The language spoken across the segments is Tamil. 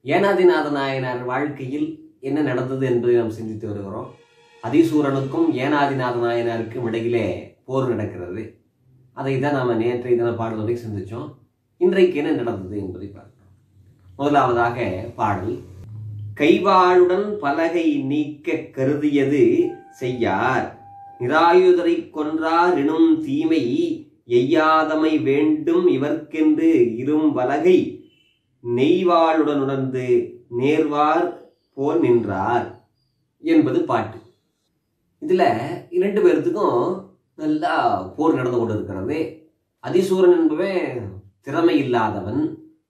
ஏனாதிநாத நாயனார் வாழ்க்கையில் என்ன நடந்தது என்பதை நாம் சிந்தித்து வருகிறோம் அதிசூரனுக்கும் ஏனாதிநாத நாயனாருக்கும் இடையிலே போர் நடக்கிறது அதை தான் நாம் நேற்றைய தின பாடலோட சிந்திச்சோம் இன்றைக்கு என்ன நடந்தது என்பதை பார்க்கிறோம் முதலாவதாக பாடல் கைவாளுடன் பலகை நீக்க கருதியது செய்யார் நிராயுதரை கொன்றார் எனும் தீமை எய்யாதமை வேண்டும் இவர்க்கென்று இரும் வலகை நெய்வாளுடன் உணர்ந்து நேர்வார் போல் நின்றார் என்பது பாட்டு இதுல இரண்டு பேர்த்துக்கும் நல்லா போர் நடந்து கொண்டு இருக்கிறது அதிசூரன் என்பவன் திறமை இல்லாதவன்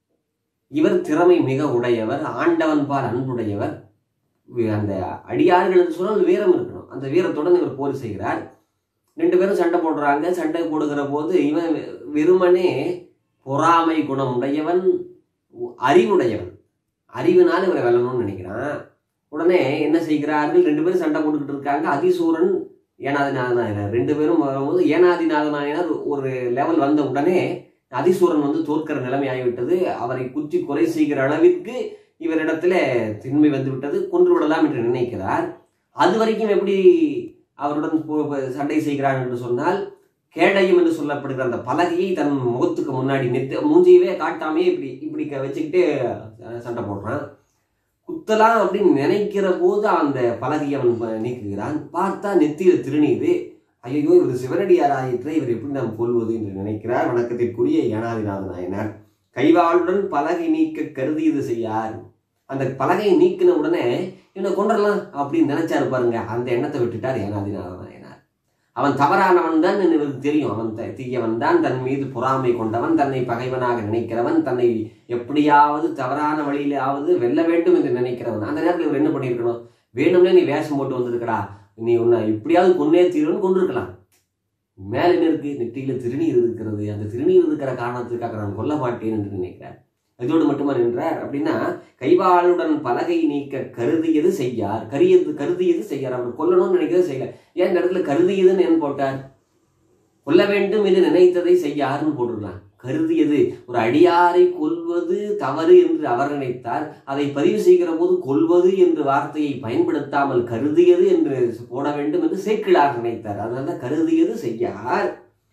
இவர் திறமை மிக உடையவர் ஆண்டவன் பால் அன்புடையவர் வி- அந்த அடியார்கள் என்று சொன்னால் வீரம் இருக்கணும் அந்த வீரத்துடன் இவர் போர் செய்கிறார் ரெண்டு பேரும் சண்டை போடுறாங்க சண்டை போடுகிற போது இவன் வெ- வெறுமனே பொறாமை குணம் உடையவன் உ- அறிவுடையவன் அறிவினால் இவரை வெல்லணும்னு நினைக்கிறான் உடனே என்ன செய்கிறார்கள் ரெண்டு பேரும் சண்டை போட்டுக்கிட்டு இருக்காங்க அதிசூரன் ஏனாதிநாத நாயனார் ரெண்டு பேரும் வரும்போது ஏனாதிநாத நாயனார் ஒரு லெவல் வந்த உடனே அதிசூரன் வந்து தோற்கிற நிலைமை ஆகிவிட்டது அவரை குத்தி கொலை செய்கிற அளவிற்கு இவரிடத்துல திண்மை வந்து விட்டது கொன்று விடலாம் என்று நினைக்கிறார் அது வரைக்கும் எப்படி அவருடன் போ- போ- சண்டை செய்கிறார் என்று சொன்னால் கேடயம் என்று சொல்லப்படுகிற அந்த பலகையை தன் முகத்துக்கு முன்னாடி நெத்து மூஞ்சியவே காட்டாமே இப்படி இப்படி க- வச்சுக்கிட்டு அஹ், சண்டை போடுறான் குத்தலாம் அப்படின்னு நினைக்கிற போது அந்த பலகையை அவன் ப- நீக்குகிறான் பார்த்தா நெத்தியில திருநீரு ஐயோ இவர் சிவனடியார் ஆயிற்று இவர் எப்படி நாம் கொள்வது என்று நினைக்கிறார் வணக்கத்திற்குரிய ஏனாதிநாத நாயனார் கைவாளுடன் பலகை நீக்க கருதியது செய்யார் அந்த பலகையை நீக்கின உடனே இவனை கொன்றலாம் அப்படின்னு நினைச்சாரு பாருங்க அந்த எண்ணத்தை விட்டுட்டார் ஏனாதிநாத நாயனார் அவன் தவறானவன் தான் இவருக்கு தெரியும் அவன் த- தீயவன் தான் தன் மீது பொறாமை கொண்டவன் தன்னை பகைவனாக நினைக்கிறவன் தன்னை எப்படியாவது தவறான வழியிலாவது வெல்ல வேண்டும் என்று நினைக்கிறவன் அந்த நேரத்தில் இவர் என்ன பண்ணியிருக்கணும் வேணும்னே நீ வேஷம் போட்டு வந்திருக்கடா நீ உன்னை எப்படியாவது கொன்னே தீருன்னு கொண்டிருக்கலாம் மேல என்ன இருக்கு நெற்றியில திருநீர் இருக்கிறது அந்த திருநீர் இருக்கிற காரணத்துக்காக நான் கொல்ல மாட்டேன் என்று நினைக்கிறார் இதோடு மட்டுமா நின்றார் அப்படின்னா கைவாளுடன் பலகை நீக்க கருதியது செய்யார் கரியது கருதியது செய்யார் அவர் கொல்லணும்னு நினைக்கிறது செய்யல ஏன் இந்த இடத்துல கருதியதுன்னு ஏன் போட்டார் கொல்ல வேண்டும் என்று நினைத்ததை செய்யாருன்னு போட்டுருக்கலாம் கருதியது ஒரு அடியாரை கொல்வது தவறு என்று அவர் நினைத்தார் அதை பதிவு செய்கிற போது கொல்வது என்று வார்த்தையை பயன்படுத்தாமல் கருதியது என்று போட வேண்டும் என்று சேக்கிழார் நினைத்தார் அதனால கருதியது செய்யார்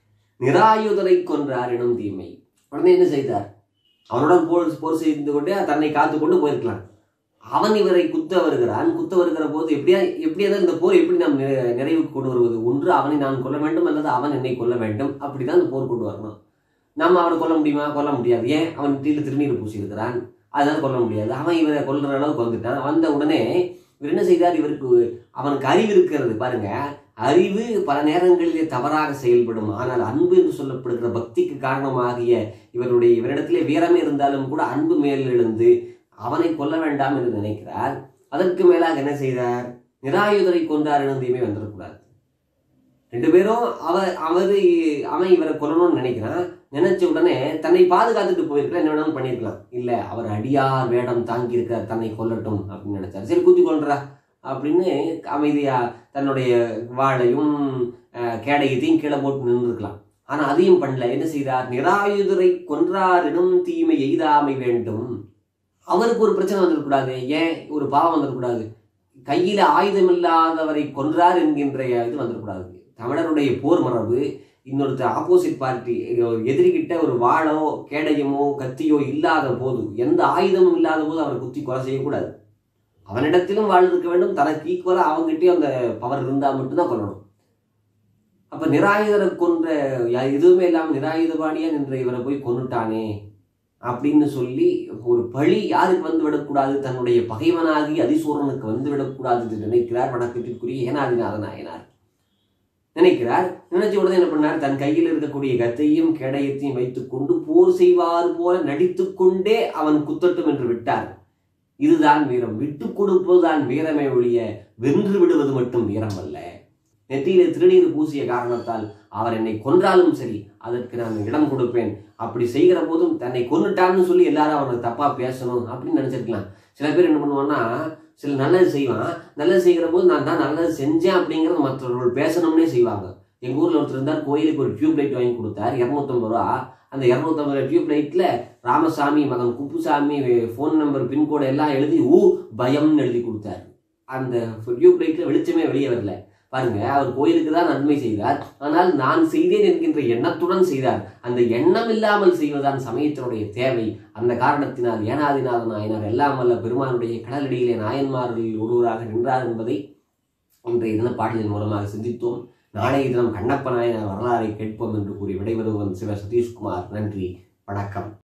நிராயுதரை கொன்றார் எனும் தீமை உடனே என்ன செய்தார் அவனுடன் போர் போர் செய்து கொண்டே தன்னை காத்து கொண்டு போயிருக்கலாம் அவன் இவரை குத்த வருகிறான் குத்த வருகிற போது எப்படியா எப்படியாவது இந்த போர் எப்படி நாம் நிறை- நிறைவுக்கு கொண்டு வருவது ஒன்று அவனை நான் கொல்ல வேண்டும் அல்லது அவன் என்னை கொல்ல வேண்டும் அப்படிதான் இந்த போர் கொண்டு வரணும் நம்ம அவனை கொல்ல முடியுமா கொல்ல முடியாது ஏன் அவன் தீல திருநீர் பூசியிருக்கிறான் அதனால கொல்ல முடியாது அவன் இவரை கொல்ற அளவுக்கு வந்துட்டான் வந்த உடனே இவர் என்ன செய்தார் இவருக்கு அவனுக்கு அறிவு இருக்கிறது பாருங்க அறிவு பல நேரங்களிலே தவறாக செயல்படும் ஆனால் அன்பு என்று சொல்லப்படுகிற பக்திக்கு காரணமாகிய இவருடைய இவரிடத்திலே வீரமே இருந்தாலும் கூட அன்பு மேல் எழுந்து அவனை கொல்ல வேண்டாம் என்று நினைக்கிறார் அதற்கு மேலாக என்ன செய்தார் நிராயுதரை கொன்றார் எழுந்தியுமே வந்துடக்கூடாது ரெண்டு பேரும் அவர் அவரு அவன் இவரை கொல்லணும்னு நினைக்கிறான் நினைச்ச உடனே தன்னை பாதுகாத்துட்டு போயிருக்கலாம் என்ன வேணாலும் பண்ணியிருக்கலாம் இல்ல அவர் அடியார் வேடம் தாங்கி இருக்கார் தன்னை கொல்லட்டும் அப்படின்னு நினைச்சார் சரி குத்தி கொல்றா அப்படின்னு அமைதியா தன்னுடைய வாளையும் அஹ், கேடயத்தையும் கீழே போட்டு நின்றுருக்கலாம் ஆனா அதையும் பண்ணல என்ன செய்தார் நிராயுதரை கொன்றாரிடம் தீமை எய்தாமை வேண்டும் அவருக்கு ஒரு பிரச்சனை வந்துடக்கூடாது ஏன் ஒரு பாவம் வந்துடக்கூடாது கையில ஆயுதம் இல்லாதவரை கொன்றார் என்கின்ற இது வந்துடக்கூடாது தமிழருடைய போர் மரபு இன்னொருத்தர் ஆப்போசிட் பார்ட்டி எதிரிகிட்ட ஒரு வாளோ கேடயமோ கத்தியோ இல்லாத போது எந்த ஆயுதமும் இல்லாத போது அவரை குத்தி கொலை செய்யக்கூடாது அவனிடத்திலும் வாழ் இருக்க வேண்டும் தனக்கு ஈக்குவலா அவங்ககிட்டயும் அந்த பவர் இருந்தா மட்டும்தான் கொல்லணும் அப்ப நிராயுதரை கொன்ற யா- எதுவுமே இல்லாம நிராயுதபாணியா நின்ற இவரை போய் கொன்னுட்டானே அப்படின்னு சொல்லி ஒரு பழி யாருக்கு வந்து விடக்கூடாது தன்னுடைய பகைவனாகி அதிசூரனுக்கு வந்து விடக்கூடாது என்று நினைக்கிறார் வணக்கத்திற்குரிய ஏனாதிநாத நாயனார் நினைக்கிறார் நினைச்ச உடனே என்ன பண்ணார் தன் கையில் இருக்கக்கூடிய கத்தையும் கேடயத்தையும் வைத்துக்கொண்டு போர் செய்வார் போல நடித்துக்கொண்டே அவன் குத்தட்டும் என்று விட்டார் இதுதான் வீரம் விட்டு கொடுப்பதுதான் வீரமே ஒழிய வென்று விடுவது மட்டும் வீரம் அல்ல நெத்தியிலே திருநீர் பூசிய காரணத்தால் அவர் என்னை கொன்றாலும் சரி அதற்கு நான் இடம் கொடுப்பேன் அப்படி செய்கிற போதும் தன்னை கொன்னுட்டான்னு சொல்லி எல்லாரும் அவனுக்கு தப்பா பேசணும் அப்படின்னு நினைச்சிருக்கலாம் சில பேர் என்ன பண்ணுவான்னா சில நல்லது செய்வான் நல்லது செய்கிற போது நான் தான் நல்லது செஞ்சேன் அப்படிங்கிறது மற்றவர்கள் பேசணும்னே செய்வாங்க எங்கள் ஊரில் ஒருத்தர் இருந்தார் கோயிலுக்கு ஒரு டியூப் லைட் வாங்கி கொடுத்தார் இரநூத்தம்பது ரூபா அந்த இரநூத்தம்பது ரூபா டியூப் லைட்டில் ராமசாமி மகன் குப்புசாமி ஃபோன் நம்பர் பின்கோடு எல்லாம் எழுதி ஊ பயம்னு எழுதி கொடுத்தார் அந்த டியூப் லைட்டில் வெளிச்சமே வெளியே வரல பாருங்க அவர் கோயிலுக்கு தான் நன்மை செய்தார் ஆனால் நான் செய்தேன் என்கின்ற எண்ணத்துடன் செய்தார் அந்த எண்ணம் இல்லாமல் செய்வதுதான் சமயத்தினுடைய தேவை அந்த காரணத்தினால் ஏனாதிநாத நாயனார் எல்லாம் வல்ல பெருமானுடைய கடலடியிலே நாயன்மார்களில் ஒருவராக நின்றார் என்பதை இன்றைய தின பாடலின் மூலமாக சிந்தித்தோம் நாளைய தினம் கண்ணப்ப நாயனார் வரலாறை கேட்போம் என்று கூறி விடைபெறுவன் சிவ சதீஷ்குமார் நன்றி வணக்கம்